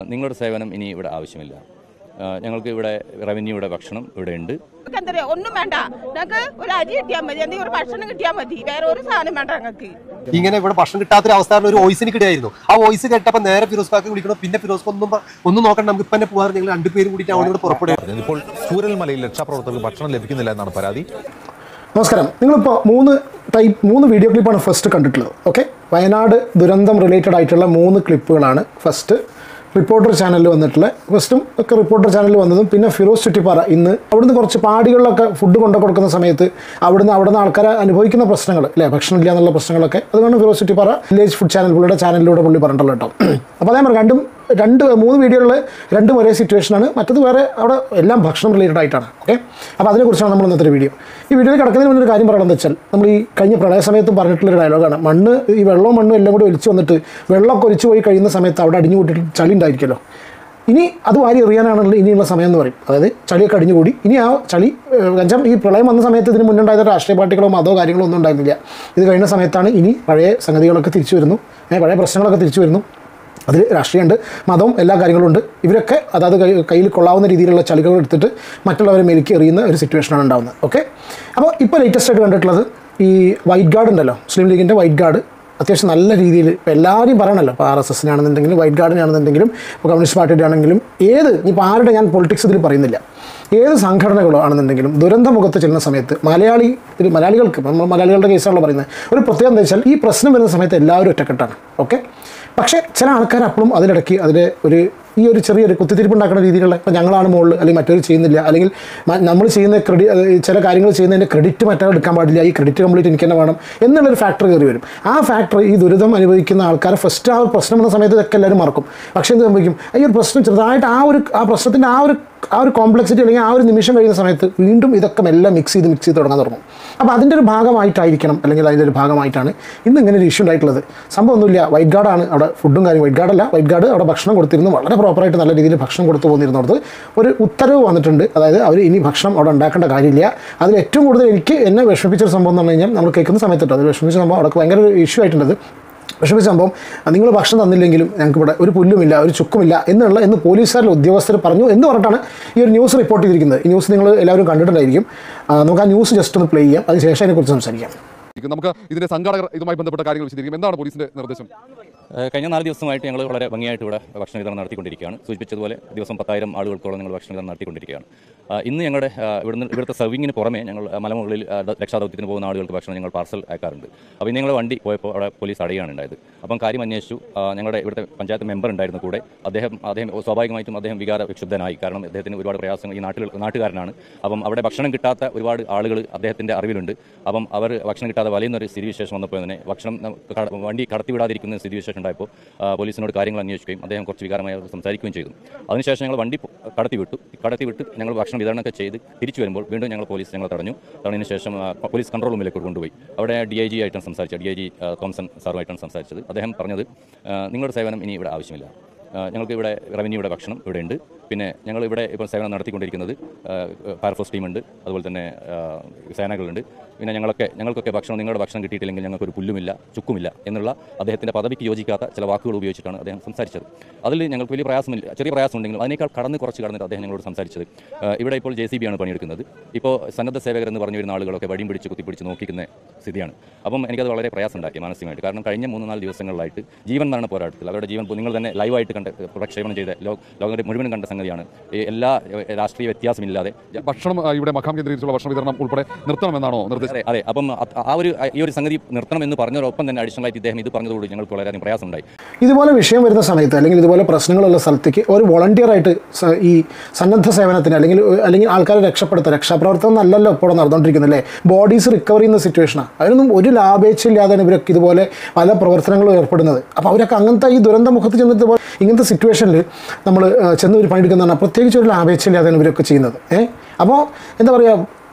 നിങ്ങളുടെ സേവനം ഇനി ഇവിടെ ആവശ്യമില്ല ആ, ഞങ്ങൾക്ക് ഇവിടെ റവന്യൂയുടെ ഭക്ഷണം ഇവിടെ ഉണ്ട് ഞങ്ങൾക്ക് എന്താ പറയാ ഒന്നും വേണ്ട ഞങ്ങൾക്ക് ഒരു അരി കിട്ടിയാൽ മതി എന്തെങ്കിലും ഒരു ഭക്ഷണം കിട്ടിയാൽ മതി വേറെ ഒരു സാധനം വേണ്ട ഞങ്ങൾക്ക് ഇങ്ങനെ ഇവിടെ ഭക്ഷണം കിട്ടാത്തൊരു അവസ്ഥ ഒരു വോയിസിന് കിട്ടിയായിരുന്നു ആ വോയിസ് കേട്ടപ്പോൾ നേരെ ഫിറോസ് പാക്ക് വിളിക്കണം പിന്നെ ഫിറോസ് ഒന്നും പ- ഒന്നും നോക്കണ്ട നമുക്ക് ഇപ്പം തന്നെ പോകാറ് ഞങ്ങൾ രണ്ടുപേരും കൂടിയിട്ട് അവനോട് പുറപ്പെടുക ഇപ്പോൾ ചൂരൽമലയിൽ രക്ഷാപ്രവർത്തകർക്ക് ഭക്ഷണം ലഭിക്കുന്നില്ല എന്നാണ് പരാതി നമസ്കാരം നിങ്ങളിപ്പോൾ മൂന്ന് ടൈപ്പ് മൂന്ന് വീഡിയോ ക്ലിപ്പാണ് ഫസ്റ്റ് കണ്ടിട്ടുള്ളത് ഓക്കെ വയനാട് ദുരന്തം റിലേറ്റഡ് ആയിട്ടുള്ള മൂന്ന് ക്ലിപ്പുകളാണ് ഫസ്റ്റ് റിപ്പോർട്ടർ ചാനലിൽ വന്നിട്ടുള്ള ഫസ്റ്റും ഒക്കെ റിപ്പോർട്ടർ ചാനലിൽ വന്നതും പിന്നെ ഫിറോസ് ചുറ്റിപ്പാറ ഇന്ന് അവിടുന്ന് കുറച്ച് പാടികളിലൊക്കെ ഫുഡ് കൊണ്ടു കൊടുക്കുന്ന സമയത്ത് അവിടുന്ന് അവിടുന്ന് ആൾക്കാർ അനുഭവിക്കുന്ന പ്രശ്നങ്ങൾ അല്ലേ ഭക്ഷണം ഇല്ല എന്നുള്ള പ്രശ്നങ്ങളൊക്കെ അതുകൊണ്ട് Firoz Chuttippara village food channel പുള്ളിയുടെ ചാനലിലൂടെ പുള്ളി പറഞ്ഞിട്ടുള്ളത് കേട്ടോ അപ്പോൾ അതേ പറഞ്ഞു രണ്ടും രണ്ട് മൂന്ന് വീഡിയോകളിൽ രണ്ടും ഒരേ സിറ്റുവേഷനാണ് മറ്റത് വേറെ അവിടെ എല്ലാം ഭക്ഷണം റിലേറ്റഡ് ആയിട്ടാണ് ഓക്കെ അപ്പോൾ അതിനെക്കുറിച്ചാണ് നമ്മൾ ഇന്നത്തെ വീഡിയോ ഈ വീഡിയോയിൽ കിടക്കുന്നതിന് മുന്നേ ഒരു കാര്യം പറയണമെന്ന് വെച്ചാൽ നമ്മൾ ഈ കഴിഞ്ഞ പ്രളയ സമയത്തും പറഞ്ഞിട്ടുള്ളൊരു ഡയലോഗാണ് മണ്ണ് ഈ വെള്ളവും മണ്ണും എല്ലാം കൂടി ഒലിച്ച് വന്നിട്ട് വെള്ളമൊക്കെ ഒലിച്ച് പോയി കഴിയുന്ന സമയത്ത് അവിടെ അടിഞ്ഞു കൂട്ടിയിട്ട് ചളി ഉണ്ടായിരിക്കുമല്ലോ ഇനി അത് വാരി എറിയാനാണല്ലോ ഇനിയുള്ള സമയം എന്ന് പറയും അതായത് ചളിയൊക്കെ അടിഞ്ഞുകൂടി ഇനി ആ ചളി വെച്ചാൽ ഈ പ്രളയം വന്ന സമയത്ത് ഇതിന് മുന്നുണ്ടായത് രാഷ്ട്രീയ പാർട്ടികളോ മതമോ കാര്യങ്ങളോ ഒന്നും ഉണ്ടായിരുന്നില്ല ഇത് കഴിഞ്ഞ സമയത്താണ് ഇനി പഴയ സംഗതികളൊക്കെ തിരിച്ചു വരുന്നു ഏ, പഴയ പ്രശ്നങ്ങളൊക്കെ തിരിച്ചു വരുന്നു അതിൽ രാഷ്ട്രീയമുണ്ട് മതവും എല്ലാ കാര്യങ്ങളും ഉണ്ട് ഇവരൊക്കെ അതായത് കൈ- കയ്യിൽ കൊള്ളാവുന്ന രീതിയിലുള്ള ചളികൾ എടുത്തിട്ട് മറ്റുള്ളവരെ മേലേക്ക് എറിയുന്ന ഒരു സിറ്റുവേഷനാണ് ഉണ്ടാകുന്നത് ഓക്കെ അപ്പോൾ ഇപ്പോൾ ലേറ്റസ്റ്റ് ആയിട്ട് കണ്ടിട്ടുള്ളത് ഈ വൈറ്റ് ഗാർഡ് ഉണ്ടല്ലോ മുസ്ലിം ലീഗിൻ്റെ വൈറ്റ് ഗാർഡ് അത്യാവശ്യം നല്ല രീതിയിൽ ഇപ്പോൾ എല്ലാവരും പറയണല്ലോ ഇപ്പോൾ ആർ എസ് എസിനാണെന്നുണ്ടെങ്കിലും വൈറ്റ് ഗാർഡിനാണെന്നുണ്ടെങ്കിലും ഇപ്പോൾ കമ്മ്യൂണിസ്റ്റ് പാർട്ടിയുടെ ആണെങ്കിലും ഏത് ഇപ്പോൾ ആരുടെ ഞാൻ പൊളിറ്റിക്സ് ഇതിൽ പറയുന്നില്ല ഏത് സംഘടനകളോ ആണെന്നുണ്ടെങ്കിലും ദുരന്തമുഖത്ത് ചെല്ലുന്ന സമയത്ത് മലയാളി ഒരു മലയാളികൾക്ക് ഇപ്പം നമ്മൾ മലയാളികളുടെ കേസാണല്ലോ പറയുന്നത് ഒരു പ്രത്യേകത എന്താ വെച്ചാൽ ഈ പ്രശ്നം വരുന്ന സമയത്ത് എല്ലാവരും ഒറ്റക്കെട്ടാണ് ഓക്കെ പക്ഷേ ചില ആൾക്കാർ അപ്പോഴും അതിലിടയ്ക്ക് അതിൽ ഒരു ഈ ഒരു ചെറിയൊരു കുത്തിത്തിരിപ്പ് ഉണ്ടാക്കുന്ന രീതിയിലുള്ള ഇപ്പം ഞങ്ങളാണ് മുകളിൽ അല്ലെങ്കിൽ മറ്റൊരു ചെയ്യുന്നില്ല അല്ലെങ്കിൽ മ- നമ്മൾ ചെയ്യുന്ന ക്രെഡി ചില കാര്യങ്ങൾ ചെയ്യുന്നതിൻ്റെ ക്രെഡിറ്റ് മറ്റൊരാൾ എടുക്കാൻ പാടില്ല ഈ ക്രെഡിറ്റ് കംപ്ലീറ്റ് എനിക്ക് തന്നെ വേണം എന്നുള്ളൊരു ഫാക്ടർ കയറി വരും ആ ഫാക്ടർ ഈ ദുരിതം അനുഭവിക്കുന്ന ആൾക്കാർ ഫസ്റ്റ് ആ ഒരു പ്രശ്നം വന്ന സമയത്ത് ഇതൊക്കെ എല്ലാവരും മറക്കും പക്ഷേ എന്ത് സംഭവിക്കും ഈ ഒരു പ്രശ്നം ചെറുതായിട്ട് ആ ഒരു ആ പ്രശ്നത്തിൻ്റെ ആ ഒരു ആ ഒരു കോംപ്ലക്സിറ്റി അല്ലെങ്കിൽ ആ ഒരു നിമിഷം കഴിയുന്ന സമയത്ത് വീണ്ടും ഇതൊക്കെ മെല്ലെ മിക്സ് ചെയ്ത് മിക്സ് ചെയ്ത് തുടങ്ങാൻ തുടങ്ങും അപ്പോൾ അതിൻ്റെ ഒരു ഭാഗമായിട്ടായിരിക്കണം അല്ലെങ്കിൽ അതിൻ്റെ ഒരു ഭാഗമായിട്ടാണ് ഇന്ന് ഇങ്ങനെ ഒരു ഇഷ്യൂ ഉണ്ടായിട്ടുള്ളത് സംഭവം ഒന്നുമില്ല വൈറ്റ് ഗാർഡാണ് അവിടെ ഫുഡും കാര്യം വൈറ്റ് ഗാർഡല്ല വൈറ്റ് ഗാർഡ് അവിടെ ഭക്ഷണം കൊടുത്തിരുന്നു വളരെ പ്രോപ്പറായിട്ട് നല്ല രീതിയിൽ ഭക്ഷണം കൊടുത്തു പോന്നിരുന്നത് ഒരു ഉത്തരവ് വന്നിട്ടുണ്ട് അതായത് അവർ ഇനി ഭക്ഷണം അവിടെ ഉണ്ടാക്കേണ്ട കാര്യമില്ല അതിൽ ഏറ്റവും കൂടുതൽ എനിക്ക് എന്നെ വിഷമിപ്പിച്ചൊരു സംഭവം എന്ന് പറഞ്ഞു കഴിഞ്ഞാൽ നമ്മൾ കേൾക്കുന്ന സമയത്ത് അതിൽ വിഷമിച്ച സംഭവം അവിടെ ഭയങ്കര ഒരു ഇഷ്യൂ ആയിട്ടുണ്ടത് വിഷമിച്ച സംഭവം നിങ്ങൾ ഭക്ഷണം തന്നില്ലെങ്കിലും ഞങ്ങൾക്ക് ഇവിടെ ഒരു പുല്ലുമില്ല ഒരു ചുക്കുമില്ല എന്നുള്ള എന്ന് പോലീസുകാരിലെ ഉദ്യോഗസ്ഥർ പറഞ്ഞു എന്ന് പറഞ്ഞിട്ടാണ് ഈ ഒരു ന്യൂസ് റിപ്പോർട്ട് ചെയ്തിരിക്കുന്നത് ഈ ന്യൂസ് നിങ്ങൾ എല്ലാവരും കണ്ടിട്ടുണ്ടായിരിക്കും ആ, നമുക്ക് ആ ന്യൂസ് ജസ്റ്റ് ഒന്ന് പ്ലേ ചെയ്യാം അതിനുശേഷം അതിനെക്കുറിച്ച് സംസാരിക്കാം നമുക്ക് ഇതിന്റെ സംഘാടകർ ഇതുമായി ബന്ധപ്പെട്ട കാര്യങ്ങൾ വിശദീകരിക്കും എന്താണ് പോലീസിന്റെ നിർദ്ദേശം ഏഹ് കഴിഞ്ഞ നാല് ദിവസമായിട്ട് ഞങ്ങൾ വളരെ ഭംഗിയായിട്ട് ഇവിടെ ഭക്ഷണ വിതരണം നടത്തിക്കൊണ്ടിരിക്കുകയാണ് സൂചിപ്പിച്ചതുപോലെ ദിവസം പത്തായിരം ആളുകൾക്കോളം ഞങ്ങൾ ഭക്ഷണ വിതരണം നടത്തിക്കൊണ്ടിരിക്കുകയാണ് ആ, ഇന്ന് ഞങ്ങളുടെ ആ, ഇവിടുന്ന് ഇവിടുത്തെ സർവിങ്ങിന് പുറമെ ഞങ്ങൾ ആ, മലമുകളിൽ ആ, ദ- രക്ഷാദൗത്യത്തിന് പോകുന്ന ആളുകൾക്ക് ഭക്ഷണം ഞങ്ങൾ പാർസൽ അയക്കാറുണ്ട് അപ്പോൾ ഇന്ന് ഞങ്ങൾ വണ്ടി പോയപ്പോൾ അവിടെ പോലീസ് അടയാണ് ഉണ്ടായത് അപ്പം കാര്യം അന്വേഷിച്ചു ആ, ഞങ്ങളുടെ ഇവിടുത്തെ പഞ്ചായത്ത് മെമ്പർ ഉണ്ടായിരുന്നു കൂടെ അദ്ദേഹം അദ്ദേഹം സ്വാഭാവികമായിട്ടും അദ്ദേഹം വികാര വിക്ഷുബ്ധനായി കാരണം അദ്ദേഹത്തിന് ഒരുപാട് പ്രയാസങ്ങൾ ഈ നാട്ടിൽ നാട്ടുകാരനാണ് അപ്പം അവിടെ ഭക്ഷണം കിട്ടാത്ത ഒരുപാട് ആളുകൾ അദ്ദേഹത്തിൻ്റെ അറിവിലുണ്ട് അപ്പം അവർ ഭക്ഷണം കിട്ടാതെ വലയുന്ന ഒരു സ്ഥിതിവിശേഷം വന്നപ്പോൾ തന്നെ ഭക്ഷണം ന- കട- വണ്ടി കടത്തിവിടാതിരിക്കുന്ന സ്ഥിതിവിശേഷം ഉണ്ടായപ്പോൾ ആ, പോലീസിനോട് കാര്യങ്ങൾ അന്വേഷിക്കുകയും അദ്ദേഹം കുറച്ച് വികാരമായി അവരോട് സംസാരിക്കുകയും ചെയ്തു അതിനുശേഷം ഞങ്ങൾ വണ്ടി പൊ- കടത്തി വിട്ടു കടത്തി വിട്ട് ഞങ്ങൾ ഭക്ഷണം വിതരണമൊക്കെ ചെയ്ത് തിരിച്ചു വരുമ്പോൾ വീണ്ടും ഞങ്ങൾ പോലീസ് ഞങ്ങൾ തടഞ്ഞു തടഞ്ഞതിന് ശേഷം ആ, പോലീസ് കൺട്രോൾ റൂമിലേക്ക് കൊണ്ടുപോയി അവിടെ ഡി ഐ ജി ആയിട്ടാണ് സംസാരിച്ചത് ഡി ഐ ജി തോംസൺ സാറുമായിട്ടാണ് സംസാരിച്ചത് അദ്ദേഹം പറഞ്ഞത് ആ, നിങ്ങളുടെ സേവനം ഇനി ഇവിടെ ആവശ്യമില്ല ആ, ഞങ്ങൾക്ക് ഇവിടെ റവന്യൂയുടെ ഭക്ഷണം ഇവിടെ ഉണ്ട് പിന്നെ ഞങ്ങൾ ഇവിടെ ഇപ്പോൾ സേവനം നടത്തിക്കൊണ്ടിരിക്കുന്നത് ആ, ഫയർഫോഴ്സ് ടീമുണ്ട് അതുപോലെ തന്നെ ആ, സേനകളുണ്ട് പിന്നെ ഞങ്ങളൊക്കെ ഞങ്ങൾക്കൊക്കെ ഭക്ഷണം നിങ്ങളുടെ ഭക്ഷണം കിട്ടിയിട്ടില്ലെങ്കിൽ ഞങ്ങൾക്കൊരു പുല്ലുമില്ല ചുക്കുമില്ല എന്നുള്ള അദ്ദേഹത്തിൻ്റെ പദവിക്ക് യോജിക്കാത്ത ചില വാക്കുകൾ ഉപയോഗിച്ചിട്ടാണ് അദ്ദേഹം സംസാരിച്ചത് അതിൽ ഞങ്ങൾക്ക് വലിയ പ്രയാസമില്ല ചെറിയ പ്രയാസമുണ്ടെങ്കിലും അതിനേക്കാൾ കടന്ന് കുറച്ച് കടന്നിട്ട് അദ്ദേഹം ഞങ്ങളോട് സംസാരിച്ചത് ആ, ഇവിടെ ഇപ്പോൾ ജെ സി ബി ആണ് പണിയെടുക്കുന്നത് ഇപ്പോൾ സന്നദ്ധ സേവകർ എന്ന് പറഞ്ഞു വരുന്ന ആളുകളൊക്കെ വടിയും പിടിച്ച് കുത്തിപ്പിടിച്ച് നോക്കിക്കുന്ന സ്ഥിതിയാണ് അപ്പം എനിക്കത് വളരെ പ്രയാസം ഉണ്ടാക്കി മാനസികമായിട്ട് കാരണം കഴിഞ്ഞ മൂന്ന് നാല് ദിവസങ്ങളിലായിട്ട് ജീവൻ മരണ പോരാട്ടത്തിൽ അവരുടെ ജീവൻ നിങ്ങൾ തന്നെ ലൈവായിട്ട് കണ്ട് പ്രക്ഷേപണം ചെയ്ത ലോ- ലോകം മുഴുവനും കണ്ട സംഗതിയാണ് ഈ എല്ലാ ഏഹ്, രാഷ്ട്രീയ വ്യത്യാസമില്ലാതെ ഭക്ഷണം ആ, ഇവിടെ മഖാം കേന്ദ്രീകരിച്ചുള്ള ഭക്ഷണ വിതരണം ഉൾപ്പെടെ നിർത്തണമെന്നാണോ നിർദ്ദേശം അതെ അതെ അപ്പം അത് ആ ഒരു ഈ ഒരു സംഗതി നിർത്തണം എന്ന് പറഞ്ഞതോടൊപ്പം തന്നെ അഡീഷണൽ ആയിട്ട് ഇദ്ദേഹം ഇത് പറഞ്ഞതോട് ഞങ്ങൾക്ക് വളരെയധികം പ്രയാസമുണ്ടായി ഇതുപോലെ വിഷയം വരുന്ന സമയത്ത് അല്ലെങ്കിൽ ഇതുപോലെ പ്രശ്നങ്ങളുള്ള സ്ഥലത്തേക്ക് ഒരു volunteer ആയിട്ട് സ- ഈ സന്നദ്ധ സേവനത്തിന് അല്ലെങ്കിൽ അല്ലെങ്കിൽ ആൾക്കാരെ രക്ഷപ്പെടുത്തുക രക്ഷാപ്രവർത്തനം നല്ലല്ലോ ഇപ്പോൾ നടന്നുകൊണ്ടിരിക്കുന്നത് അല്ലേ ബോഡീസ് റിക്കവർ ചെയ്യുന്ന സിറ്റുവേഷനാണ് അതിനൊന്നും ഒരു ലാഭേച്ഛയില്ലാതെയാണ് ഇവരൊക്കെ ഇതുപോലെ പല പ്രവർത്തനങ്ങളും ഏർപ്പെടുന്നത് അപ്പോൾ അവരൊക്കെ അങ്ങനത്തെ ഈ ദുരന്തമുഖത്ത് ചെന്നിട്ട് ഇതുപോലെ ഇങ്ങനത്തെ സിറ്റുവേഷനിൽ നമ്മൾ ചെന്ന് ഒരു പണിയെടുക്കുന്നതാണ് പ്രത്യേകിച്ച് ഒരു ലാഭേച്ഛയില്ലാതെയാണ് ഇവരൊക്കെ ചെയ്യുന്നത് ഏഹ് അപ്പോൾ എന്താ പറയുക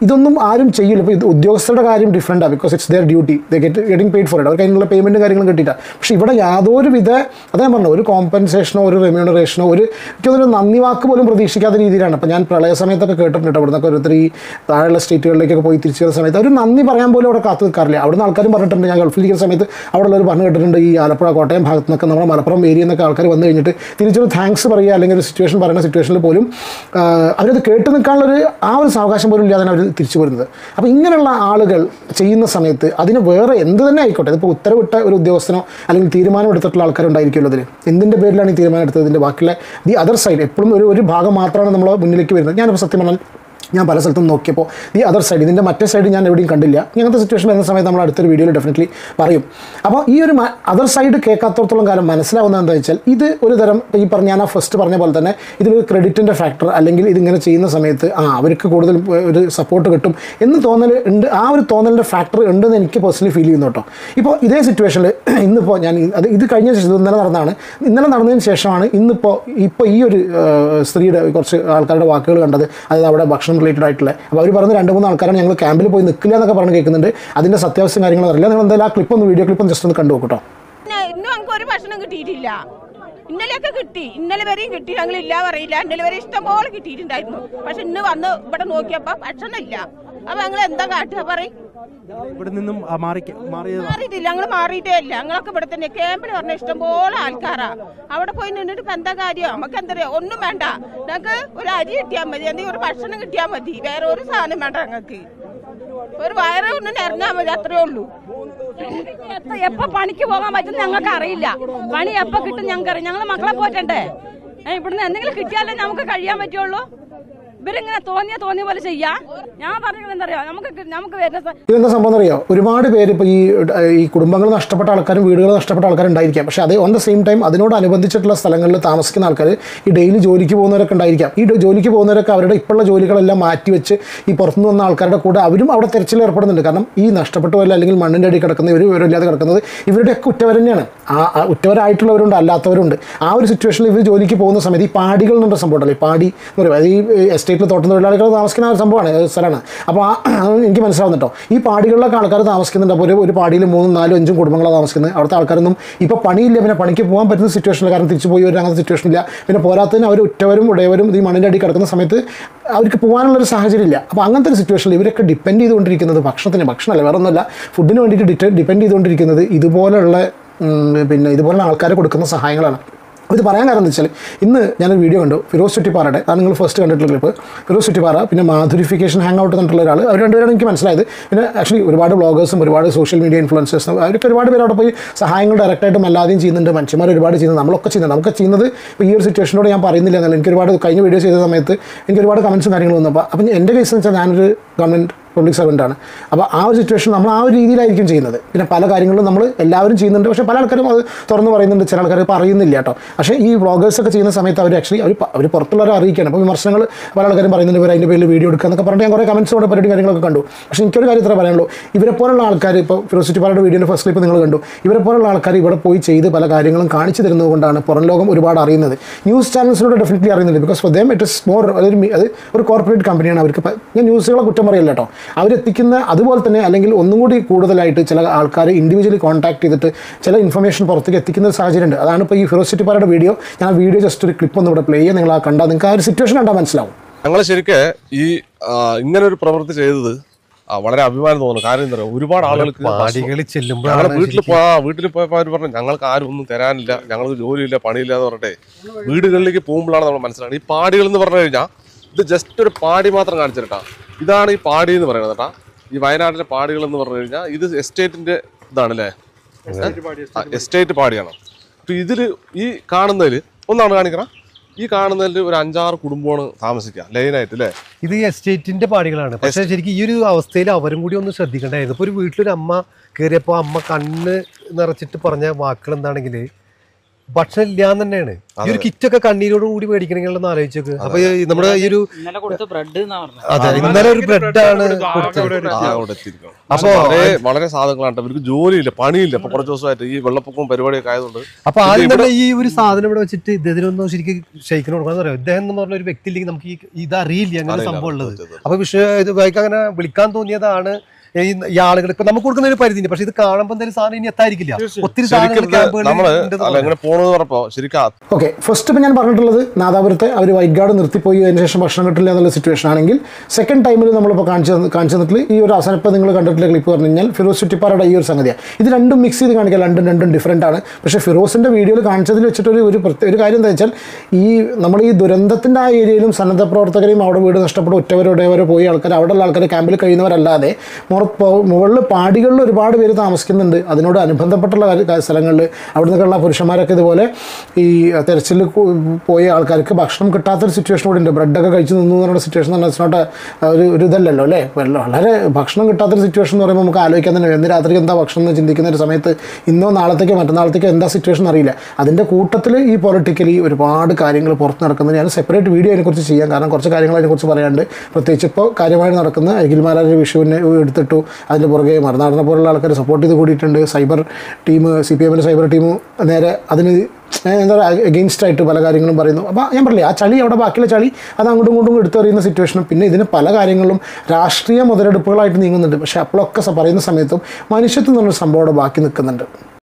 ഇതൊന്നും ആരും ചെയ്യില്ല ഇപ്പോൾ ഇത് ഉദ്യോഗസ്ഥരുടെ കാര്യം ഡിഫറെൻറ്റാണ് because it's their duty they get getting paid for it അവർക്ക് അതിനുള്ള പേയ്മെൻറ്റ് കാര്യങ്ങളും കിട്ടിയിട്ടാണ് പക്ഷേ ഇവിടെ യാതൊരു വിധ അതാ ഞാൻ പറഞ്ഞു ഒരു കോമ്പൻസേഷനോ ഒരു റെമ്യൂണറേഷനോ ഒരു എനിക്കൊരു നന്ദി വാക്ക് പോലും പ്രതീക്ഷിക്കാത്ത രീതിയിലാണ് അപ്പോൾ ഞാൻ പ്രളയ സമയത്തൊക്കെ കേട്ടിട്ടുണ്ട് അവിടെ നിന്നൊക്കെ ഓരോരുത്തർ ഈ താഴെയുള്ള സ്റ്റേറ്റുകളിലേക്കൊക്കെ പോയി തിരിച്ചു വരുന്ന സമയത്ത് ഒരു നന്ദി പറയാൻ പോലും അവിടെ കാത്തു നിൽക്കാറില്ല അവിടുന്ന് ആൾക്കാരും പറഞ്ഞിട്ടുണ്ട് ഞാൻ ഗൾഫിലിരിക്കുന്ന സമയത്ത് അവിടെ ഉള്ളവർ പറഞ്ഞു കേട്ടിട്ടുണ്ട് ഈ ആലപ്പുഴ കോട്ടയം ഭാഗത്ത് നിന്നൊക്കെ നമ്മുടെ മലപ്പുറം ഏരിയയിൽ നിന്നൊക്കെ ആൾക്കാർ വന്നു കഴിഞ്ഞിട്ട് തിരിച്ചൊരു താങ്ക്സ് പറയുക അല്ലെങ്കിൽ ഒരു സിറ്റുവേഷൻ പറയുന്ന സിറ്റുവേഷനിൽ പോലും ആ, അവരത് കേട്ട് നിൽക്കാനുള്ളൊരു ആ ഒരു സാവകാശം പോലും ഇല്ലാതെ അവർ തിരിച്ചു വരുന്നത് അപ്പോൾ ഇങ്ങനെയുള്ള ആളുകൾ ചെയ്യുന്ന സമയത്ത് അതിന് വേറെ എന്ത് തന്നെ ആയിക്കോട്ടെ ഇതിപ്പോൾ ഉത്തരവിട്ട ഒരു ഉദ്യോഗസ്ഥനോ അല്ലെങ്കിൽ തീരുമാനം എടുത്തിട്ടുള്ള ആൾക്കാരുണ്ടായിരിക്കുമല്ലോ അതിൽ എന്തിൻ്റെ പേരിലാണ് ഈ തീരുമാനം എടുത്തത് ഇതിൻ്റെ ബാക്കിയുള്ള ദി അതർ സൈഡ് എപ്പോഴും ഒരു ഒരു ഭാഗം മാത്രമാണ് നമ്മൾ മുന്നിലേക്ക് വരുന്നത് ഞാനിപ്പോൾ സത്യം പറഞ്ഞാൽ ഞാൻ പല സ്ഥലത്തും നോക്കിയപ്പോൾ ഈ അതർ സൈഡ് ഇതിൻ്റെ മറ്റേ സൈഡ് ഞാൻ എവിടെയും കണ്ടില്ല ഇങ്ങനത്തെ സിറ്റുവേഷൻ വരുന്ന സമയത്ത് നമ്മൾ അടുത്തൊരു വീഡിയോയിൽ ഡെഫിനറ്റ്ലി പറയും അപ്പോൾ ഈ ഒരു അതർ സൈഡ് കേൾക്കാത്തടത്തോളം കാലം മനസ്സിലാവുന്നത് എന്താ വെച്ചാൽ ഇത് ഒരു തരം ഇപ്പോൾ ഈ പറഞ്ഞ ഞാൻ ആ ഫസ്റ്റ് പറഞ്ഞ പോലെ തന്നെ ഇതിലൊരു ക്രെഡിറ്റിൻ്റെ ഫാക്ടർ അല്ലെങ്കിൽ ഇതിങ്ങനെ ചെയ്യുന്ന സമയത്ത് ആ അവർക്ക് കൂടുതൽ ഒരു സപ്പോർട്ട് കിട്ടും എന്ന് തോന്നൽ ഉണ്ട് ആ ഒരു തോന്നലിൻ്റെ ഫാക്ടർ ഉണ്ടെന്ന് എനിക്ക് പേഴ്സണലി ഫീൽ ചെയ്യുന്നു കേട്ടോ ഇപ്പോൾ ഇതേ സിറ്റുവേഷനിൽ ഇന്നിപ്പോൾ ഞാൻ ഈ- അത് ഇത് കഴിഞ്ഞ ശേഷം ഇത് ഇന്നലെ നടന്നതാണ് ഇന്നലെ നടന്നതിന് ശേഷമാണ് ഇന്നിപ്പോൾ ഇപ്പോൾ ഈ ഒരു ആ, സ്ത്രീയുടെ കുറച്ച് ആൾക്കാരുടെ വാക്കുകൾ കണ്ടത് അതായത് അവിടെ ഭക്ഷണം റിലേറ്റഡ് ആയിട്ടുള്ള അപ്പോൾ അവർ പറഞ്ഞ രണ്ട് മൂന്ന് ആൾക്കാരാണ് ഞങ്ങൾ ക്യാമ്പിൽ പോയി നിൽക്കില്ല എന്നൊക്കെ പറഞ്ഞ് കേൾക്കുന്നുണ്ട് അതിൻ്റെ സത്യാവസ്ഥ കാര്യങ്ങളും അറിയില്ല നിങ്ങൾ എന്തായാലും ആ ക്ലിപ്പ് ഒന്ന് വീഡിയോ ക്ലിപ്പ് ഒന്ന് ജസ്റ്റ് ഒന്ന് കണ്ടു നോക്കട്ടോ പിന്നെ ഇന്നും നമുക്ക് ഒരു ഭക്ഷണം കിട്ടിയിട്ടില്ല ഇന്നലെയൊക്കെ കിട്ടി ഇന്നലെ വരെയും കിട്ടി ഞങ്ങൾ ഇല്ല പറയില്ല ഇന്നലെ വരെ ഇഷ്ടംപോലെ കിട്ടിയിട്ടുണ്ടായിരുന്നു പക്ഷെ ഇന്ന് വന്ന് ഇവിടെ നോക്കിയപ്പോ ഭക്ഷണം ഇല്ല അപ്പൊ ഞങ്ങൾ എന്താ കാട്ടുക പറയും ഇവിടെ നിന്നും ആ മാറി മാറിയത് മാറിയിട്ടില്ല ഞങ്ങൾ മാറിയിട്ടേ ഇല്ല ഞങ്ങളൊക്കെ ഇവിടെ തന്നെ ക്യാമ്പിൽ പറഞ്ഞ ഇഷ്ടംപോലെ ആൾക്കാരാ അവിടെ പോയി നിന്നിട്ട് ഇപ്പൊ എന്താ കാര്യം നമുക്ക് എന്താ പറയാ ഒന്നും വേണ്ട ഞങ്ങൾക്ക് ഒരു അരി കിട്ടിയാൽ മതി എന്തെങ്കിലും ഒരു ഭക്ഷണം കിട്ടിയാൽ മതി വേറെ ഒരു സാധനം വേണ്ട ഞങ്ങൾക്ക് ഒരു വയറ് കൊണ്ട് നിറഞ്ഞാൽ മതി അത്രേ ഉള്ളൂ എത്ത- എപ്പോ പണിക്ക് പോകാൻ പറ്റും ഞങ്ങൾക്ക് അറിയില്ല പണി എപ്പോ കിട്ടും ഞങ്ങൾക്ക് അറിയാം ഞങ്ങൾ മക്കളെ പോറ്റണ്ടേ ഏ, ഇവിടുന്ന് എന്തെങ്കിലും കിട്ടിയാലേ നമുക്ക് കഴിയാൻ പറ്റുള്ളൂ ഇവരിങ്ങനെ തോന്നിയ തോന്നിയ പോലെ ചെയ്യാ ഞാൻ പറഞ്ഞത് എന്താ അറിയോ നമുക്ക് കി- നമുക്ക് വരുന്ന സ- ഇതെന്താ സംഭവം അറിയോ ഒരുപാട് പേര് ഇപ്പോൾ ഈ ഈ കുടുംബങ്ങൾ നഷ്ടപ്പെട്ട ആൾക്കാരും വീടുകൾ നഷ്ടപ്പെട്ട ആൾക്കാരും ഉണ്ടായിരിക്കാം പക്ഷേ അതേ ഓൺ ദ സെയിം ടൈം അതിനോടനുബന്ധിച്ചിട്ടുള്ള സ്ഥലങ്ങളിൽ താമസിക്കുന്ന ആൾക്കാർ ഈ ഡെയിലി ജോലിക്ക് പോകുന്നവരൊക്കെ ഉണ്ടായിരിക്കാം ഈ ഡോ- ജോലിക്ക് പോകുന്നവരൊക്കെ അവരുടെ ഇപ്പോഴുള്ള ജോലികളെല്ലാം മാറ്റി വെച്ച് ഈ പുറത്തുനിന്ന് വന്ന ആൾക്കാരുടെ കൂടെ അവരും അവിടെ തെരച്ചിൽ ഏർപ്പെടുന്നുണ്ട് കാരണം ഈ നഷ്ടപ്പെട്ടു പോയല്ല അല്ലെങ്കിൽ മണ്ണിൻ്റെ അടി കിടക്കുന്ന ഇവർ വിവരമില്ലാതെ കിടക്കുന്നത് ഇവരുടെയൊക്കെ ഉറ്റവർ തന്നെയാണ് ആ ആ ഉറ്റവരായിട്ടുള്ളവരുണ്ട് അല്ലാത്തവരുണ്ട് ആ ഒരു സിറ്റുവേഷനിൽ ഇവർ ജോലിക്ക് പോകുന്ന സമയത്ത് ഈ പാടികൾ എന്നുള്ള സംഭവം ഉണ്ടല്ലോ ഈ പാടി എന്ന് പറയുന്നത് അത് ഈ എസ്റ്റേറ്റിൽ തോട്ടം തൊഴിലാളികൾ താമസിക്കുന്ന ഒരു സംഭവമാണ് ഒരു സ്ഥലമാണ് അപ്പോൾ ആ അത് എനിക്ക് മനസ്സിലാവുന്നു കേട്ടോ ഈ പാടികളിലൊക്കെ ആൾക്കാർ താമസിക്കുന്നുണ്ട് അപ്പോൾ ഒരു ഒരു പാടിയിൽ മൂന്നും നാലും അഞ്ചും കുടുംബങ്ങളാണ് താമസിക്കുന്നത് അവിടുത്തെ ആൾക്കാരൊന്നും ഇപ്പോൾ പണിയില്ല പിന്നെ പണിക്ക് പോകാൻ പറ്റുന്ന സിറ്റുവേഷനില്ല കാരണം തിരിച്ചു പോയി ഒരു അങ്ങനത്തെ സിറ്റുവേഷൻ ഇല്ല പിന്നെ പോരാത്തതിന് അവർ ഉറ്റവരും ഉടയവരും ഈ മണ്ണിൻ്റെ അടി കിടക്കുന്ന സമയത്ത് അവർക്ക് പോകാനുള്ളൊരു സാഹചര്യം ഇല്ല അപ്പോൾ അങ്ങനത്തെ ഒരു സിറ്റുവേഷനിൽ ഇവരൊക്കെ ഡിപ്പെൻഡ് ചെയ്തുകൊണ്ടിരിക്കുന്നത് ഭക്ഷണത്തിന് ഭക്ഷണമല്ല വേറെ ഒന്നുമല്ല ഫുഡിന് വേണ്ടിയിട്ട് ഡിപ്പെൻഡ് ചെയ്തുകൊണ്ടിരിക്കുന്നത് ഇതുപോലുള്ള ഉം, പിന്നെ ഇതുപോലുള്ള ആൾക്കാർ കൊടുക്കുന്ന സഹായങ്ങളാണ് ഇത് പറയാൻ കാരണം എന്താ വെച്ചാൽ ഇന്ന് ഞാനൊരു വീഡിയോ കണ്ടു ഫിറോസ് ചുറ്റിപ്പാറയുടെ അതാണ് നിങ്ങൾ ഫസ്റ്റ് കണ്ടിട്ടുള്ള ക്ലിപ്പ് ഫിറോസ് ചുറ്റിപ്പാറ പിന്നെ മാധുരിഫിക്കേഷൻ ഹാങ് ഔട്ട് എന്നിട്ടുള്ള ഒരാൾ അവർ രണ്ടുപേരാണ് എനിക്ക് മനസ്സിലായത് പിന്നെ ആക്ച്വലി ഒരുപാട് ബ്ലോഗേഴ്സും ഒരുപാട് സോഷ്യൽ മീഡിയ ഇൻഫ്ലുവൻസേഴ്സും അവരൊക്കെ ഒരുപാട് പേര് അവിടെ പോയി സഹായങ്ങൾ ഡയറക്റ്റായിട്ടും അല്ലാതെയും ചെയ്യുന്നുണ്ട് മനുഷ്യന്മാർ ഒരുപാട് ചെയ്യുന്നത് നമ്മളൊക്കെ ചെയ്യുന്നുണ്ട് നമുക്ക് ചെയ്യുന്നത് ഇപ്പോൾ ഈ ഒരു സിറ്റുവേഷനോട് ഞാൻ പറയുന്നില്ല എന്നല്ല എനിക്ക് ഒരുപാട് കഴിഞ്ഞ വീഡിയോ ചെയ്ത സമയത്ത് എനിക്ക് ഒരുപാട് കമൻസും കാര്യങ്ങളും വന്നു അപ്പോൾ അപ്പം എൻ്റെ കേസ് എന്ന് വെച്ചാൽ ഞാനൊരു ഗവൺമെൻറ് പബ്ലിക് സർവൻ്റാണ് അപ്പോൾ ആ ഒരു സിറ്റുവേഷൻ നമ്മൾ ആ ഒരു രീതിയിലായിരിക്കും ചെയ്യുന്നത് പിന്നെ പല കാര്യങ്ങളും നമ്മൾ എല്ലാവരും ചെയ്യുന്നുണ്ട് പക്ഷേ പല ആൾക്കാരും അത് തുറന്ന് പറയുന്നുണ്ട് ചില ആൾക്കാർ പറയുന്നില്ല കേട്ടോ പക്ഷേ ഈ വ്ളോഗേഴ്സ് ഒക്കെ ചെയ്യുന്ന സമയത്ത് അവർ ആക്ച്വലി അവർ അവർ പുറത്തുള്ളവരെ അറിയിക്കുകയാണ് അപ്പോൾ വിമർശനങ്ങൾ പല ആൾക്കാരും പറയുന്നുണ്ട് ഇവർ അതിൻ്റെ പേരിൽ വീഡിയോ എടുക്കുക എന്നൊക്കെ പറഞ്ഞിട്ട് ഞാൻ കുറേ കമൻസ് കൊണ്ട് പരിപാടി കാര്യങ്ങളൊക്കെ കണ്ടു പക്ഷേ എനിക്കൊരു കാര്യം ഇത്ര പറയാനുള്ളൂ ഇവരെ പോലുള്ള ആൾക്കാർ ഇപ്പോൾ ഫിറോസിറ്റി പാലയുടെ വീഡിയോൻ്റെ ഫസ്റ്റ് ക്ലിപ്പ് നിങ്ങൾ കണ്ടു ഇവരെ പോലുള്ള ആൾക്കാർ ഇവിടെ പോയി ചെയ്ത് പല കാര്യങ്ങളും കാണിച്ചു തരുന്നത് കൊണ്ടാണ് പുറം ലോകം ഒരുപാട് അറിയുന്നത് ന്യൂസ് ചാനൽസിലൂടെ ഡെഫിനറ്റ്ലി അറിയുന്നുണ്ട് because for them it is more അതൊരു മി- അത് ഒരു കോർപ്പറേറ്റ് കമ്പനിയാണ് അവർക്ക് പ- ഞാൻ ന്യൂസുകളെ കുറ്റം പറയില്ല കേട്ടോ അവരെത്തിക്കുന്ന അതുപോലെ തന്നെ അല്ലെങ്കിൽ ഒന്നും കൂടി കൂടുതലായിട്ട് ചില ആൾക്കാർ ഇൻഡിവിജ്വലി കോൺടാക്ട് ചെയ്തിട്ട് ചില ഇൻഫർമേഷൻ പുറത്തേക്ക് എത്തിക്കുന്ന ഒരു സാഹചര്യം ഉണ്ട് അതാണ് ഇപ്പോൾ ഈ ഫിറോസിറ്റി പാലയുടെ വീഡിയോ ഞാൻ ആ വീഡിയോ ജസ്റ്റ് ഒരു ക്ലിപ്പ് ഒന്ന് ഇവിടെ പ്ലേ ചെയ്യാൻ നിങ്ങൾ ആ കണ്ടാൽ നിങ്ങൾക്ക് ആ ഒരു സിറ്റുവേഷൻ കണ്ടാൽ മനസ്സിലാവും ഞങ്ങൾ ശരിക്ക് ഈ ആ, ഇങ്ങനെ ഒരു പ്രവൃത്തി ചെയ്തത് ആ, വളരെ അഭിമാനം തോന്നുന്നു കാര്യം എന്താ പറയുക ഒരുപാട് ആളുകൾക്ക് പാടികളിൽ ഞങ്ങളുടെ ചെല്ലുമ്പോഴാണ് വീട്ടിൽ പോ വീട്ടിൽ പോയപ്പോൾ അവർ പറഞ്ഞു ഞങ്ങൾക്ക് ആരും ഒന്നും തരാനില്ല ഞങ്ങൾക്ക് ജോലിയില്ല പണിയില്ല എന്ന് പറഞ്ഞിട്ട് വീടുകളിലേക്ക് പോകുമ്പോഴാണ് നമ്മൾ മനസ്സിലാക്കുന്നത് ഈ പാടികൾ എന്ന് പറഞ്ഞു കഴിഞ്ഞാൽ ഇത് ജസ്റ്റ് ഒരു പാടി മാത്രം കാണിച്ചിട്ടാ ഇതാണ് ഈ പാടി എന്ന് പറയുന്നത് കേട്ടാ ഈ വയനാട്ടിലെ പാടികൾ എന്ന് പറഞ്ഞു കഴിഞ്ഞാൽ ഇത് എസ്റ്റേറ്റിന്റെ ഇതാണ് അല്ലേ എസ്റ്റേറ്റ് പാടിയാണ് അപ്പൊ ഇതില് ഈ കാണുന്നതിൽ ഒന്നാണ് കാണിക്കണം ഈ കാണുന്നതിൽ ഒരു അഞ്ചാറ് കുടുംബമാണ് താമസിക്കുക ലൈനായിട്ട് അല്ലേ ഇത് എസ്റ്റേറ്റിന്റെ പാടികളാണ് പക്ഷെ ശരിക്കും ഈ ഒരു അവസ്ഥയിൽ അവരും കൂടി ഒന്ന് ശ്രദ്ധിക്കേണ്ടായിരുന്നു ഇപ്പൊ ഒരു വീട്ടിലൊരു അമ്മ കയറിയപ്പോൾ അമ്മ കണ്ണ് നിറച്ചിട്ട് പറഞ്ഞ വാക്കുകൾ എന്താണെങ്കിൽ ഭക്ഷണം ഇല്ലാന്ന് തന്നെയാണ് ഈ ഒരു കിറ്റൊക്കെ കണ്ണീരോട് കൂടി മേടിക്കണമെങ്കിൽ ഒന്ന് ആലോചിച്ചോക്ക് അപ്പൊ ഈ നമ്മുടെ ഈ ഒരു ഇന്നലെ കൊടുത്ത ബ്രെഡ് എന്നാ പറഞ്ഞത് അതെ ഇന്നലെ ഒരു ബ്രെഡാണ് കൊടുത്തത് ആ, അവിടെ എത്തിയിരിക്കുകയാണ്. അപ്പൊ വളരെ വളരെ സാധനങ്ങളാണ് ഇവർക്ക് ജോലിയില്ല പണിയില്ല ഇപ്പൊ കുറച്ച് ദിവസമായിട്ട് ഈ വെള്ളപ്പൊക്കവും പരിപാടിയൊക്കെ ആയതുകൊണ്ട് അപ്പൊ ആദ്യം തന്നെ ഈ ഒരു സാധനം ഇവിടെ വെച്ചിട്ട് ഇദ്ദേഹത്തിനൊന്നും ശരിക്കും ഷെയ്ക്കിന് കൊടുക്കാൻ പറയാം ഇദ്ദേഹം എന്ന് പറഞ്ഞ ഒരു വ്യക്തി ഇല്ലെങ്കിൽ നമുക്ക് ഈ ഇത് അറിയില്ല അങ്ങനെ അറിയില്ല, സംഭവം ഉള്ളത് സത്യം, സത്യം. അപ്പൊ വിഷയം ഇത് വായിക്കാൻ അങ്ങനെ വിളിക്കാൻ തോന്നിയതാണ് ഈ ഈ ആളുകൾ ഇപ്പൊ നമുക്ക് കൊടുക്കുന്ന ഒരു പരിധി ഉണ്ട് പക്ഷെ ഇത് കാണുമ്പോൾ എന്തായാലും സാധനം ഇനി എത്തായിരിക്കില്ല ഒത്തിരി സാധനങ്ങൾ ശരിക്കും ഇത് ക്യാമ്പുകളിൽ നമ്മള് ഉണ്ടെന്ന് അല്ല എങ്ങനെ പോണെന്ന് പറഞ്ഞപ്പോ ശരിക്കും ഓക്കെ ഫസ്റ്റ് ഇപ്പം ഞാൻ പറഞ്ഞിട്ടുള്ളത് നാദാപുരത്തെ അവർ വൈറ്റ് ഗാർഡ് നിർത്തിപ്പോയി അതിന് ശേഷം ഭക്ഷണം കിട്ടില്ല എന്നുള്ള സിറ്റുവേഷൻ ആണെങ്കിൽ സെക്കൻഡ് ടൈമിൽ നമ്മളിപ്പോൾ കാണിച്ചു തന്ന- കാണിച്ചു തന്നിട്ട് ഈ ഒരു അവസാനം ഇപ്പോൾ നിങ്ങൾ കണ്ടിട്ടുള്ള ക്ലിപ്പ് പറഞ്ഞു കഴിഞ്ഞാൽ ഫിറോസ് ചുറ്റിപ്പാറയുടെ ഈ ഒരു സംഗതിയാണ് ഇത് രണ്ടും മിക്സ് ചെയ്ത് കാണിക്കുക രണ്ടും രണ്ടും ഡിഫറെൻ്റ് ആണ് പക്ഷേ ഫിറോസിൻ്റെ വീഡിയോയിൽ കാണിച്ചതിൽ വെച്ചിട്ട് ഒരു ഒരു പ്രത്യേക ഒരു കാര്യം എന്താ വെച്ചാൽ ഈ നമ്മൾ ഈ ദുരന്തത്തിൻ്റെ ആ ഏരിയയിലും സന്നദ്ധ പ്രവർത്തകരെയും അവിടെ വീട് നഷ്ടപ്പെട്ട് ഒറ്റവരോ ഒടയവരോ പോയി ആൾക്കാർ അവിടെയുള്ള ആൾക്കാർ ക്യാമ്പിൽ കഴിയുന്നവരല്ലാതെ മുറ- പോ- മുകളിൽ പാടികളിൽ ഒരുപാട് പേര് താമസിക്കുന്നുണ്ട് അതിനോട് അനുബന്ധപ്പെട്ടുള്ള കാര്യ- കാര്യ- സ്ഥലങ്ങളിൽ അവിടെ നിന്നുള്ള പുരുഷന്മാരൊക്കെ ഇതുപോലെ ഈ തെരച്ചിൽ പോയ ആൾക്കാർക്ക് ഭക്ഷണം കിട്ടാത്തൊരു സിറ്റുവേഷൻ കൂടി ഉണ്ട് ബ്രെഡൊക്കെ കഴിച്ച് നിന്നു എന്നുള്ള സിറ്റുവേഷൻ എന്ന് പറഞ്ഞാൽ നോട്ട് ഒരു ഒരു ഇതല്ലല്ലോ അല്ലേ വെള്ള- വളരെ ഭക്ഷണം കിട്ടാത്തൊരു സിറ്റുവേഷൻ എന്ന് പറയുമ്പോൾ നമുക്ക് ആലോചിക്കാൻ തന്നെ വരും. ഇന്ന് രാത്രിക്ക് എന്താ ഭക്ഷണം എന്ന് ചിന്തിക്കുന്ന ഒരു സമയത്ത് ഇന്നോ നാളത്തേക്കോ മറ്റന്നാളത്തേക്കോ എന്താ സിറ്റുവേഷൻ അറിയില്ല അതിൻ്റെ കൂട്ടത്തിൽ ഈ പൊളിറ്റിക്കലി ഒരുപാട് കാര്യങ്ങൾ പുറത്ത് നടക്കുന്നത് ഞാൻ സെപ്പറേറ്റ് വീഡിയോ അതിനെക്കുറിച്ച് ചെയ്യാം കാരണം കുറച്ച് കാര്യങ്ങൾ അതിനെക്കുറിച്ച് പറയാണ്ട് പ്രത്യേകിച്ച് ഇപ്പോൾ കാര്യമായി നടക്കുന്ന അഖിൽമാരാജ് വിഷുവിനെ എടുത്തിട്ടു അതിൻ്റെ പുറകെ മറുനാടിനെ പോലുള്ള ആൾക്കാർ സപ്പോർട്ട് ചെയ്ത് കൂടിയിട്ടുണ്ട് സൈബർ ടീം സി പി എമ്മിൻ്റെ സൈബർ ടീം നേരെ അതിന് ഏഹ് എന്താ പറയുക അഗെയിൻസ്റ്റ് ആയിട്ട് പല കാര്യങ്ങളും പറയുന്നു അപ്പോൾ ഞാൻ പറഞ്ഞില്ലേ ആ ചളി അവിടെ ബാക്കിയുള്ള ചളി അത് അങ്ങോട്ടും ഇങ്ങോട്ടും എടുത്തെറിയുന്ന സിറ്റുവേഷനും പിന്നെ ഇതിന് പല കാര്യങ്ങളിലും രാഷ്ട്രീയ മുതലെടുപ്പുകളായിട്ട് നീങ്ങുന്നുണ്ട് പക്ഷേ അപ്പോഴൊക്കെ സ- പറയുന്ന സമയത്തും മനുഷ്യത്വം എന്നൊരു സംഭവം അവിടെ ബാക്കി നിൽക്കുന്നുണ്ട്